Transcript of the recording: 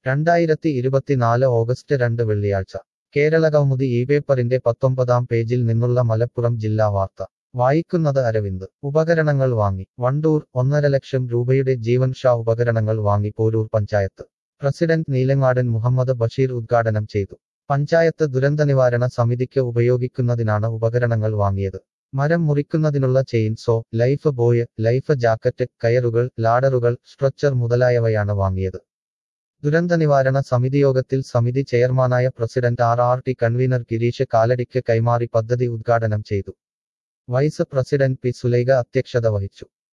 രണ്ടായിരത്തി ഇരുപത്തിനാല് ഓഗസ്റ്റ് രണ്ട് വെള്ളിയാഴ്ച കേരളകൗമുദി ഈ പേപ്പറിന്റെ പത്തൊമ്പതാം പേജിൽ നിന്നുള്ള മലപ്പുറം ജില്ലാ വാർത്ത വായിക്കുന്നത് അരവിന്ദ് ഉപകരണങ്ങൾ വാങ്ങി വണ്ടൂർ ഒന്നര ലക്ഷം രൂപയുടെ ജീവൻ ഷാ ഉപകരണങ്ങൾ വാങ്ങി പോരൂർ പഞ്ചായത്ത് പ്രസിഡന്റ് നീലങ്ങാടൻ മുഹമ്മദ് ബഷീർ ഉദ്ഘാടനം ചെയ്തു പഞ്ചായത്ത് ദുരന്തനിവാരണ സമിതിക്ക് ഉപയോഗിക്കുന്നതിനാണ് ഉപകരണങ്ങൾ വാങ്ങിയത് മരം മുറിക്കുന്നതിനുള്ള chainsaw life buoy life jacket കയറുകൾ ലാഡറുകൾ സ്ട്രെച്ചർ മുതലായവയാണ് വാങ്ങിയത് ദുരന്തനിവാരണ സമിതിയോഗത്തിൽ സമിതി ചെയർമാനായ president R R T convener Gireesh കാലടിക്ക് കൈമാറി പദ്ധതി ഉദ്ഘാടനം ചെയ്തു വൈസ് പ്രസിഡന്റ് പി സുലൈഖ അധ്യക്ഷത വഹിച്ചു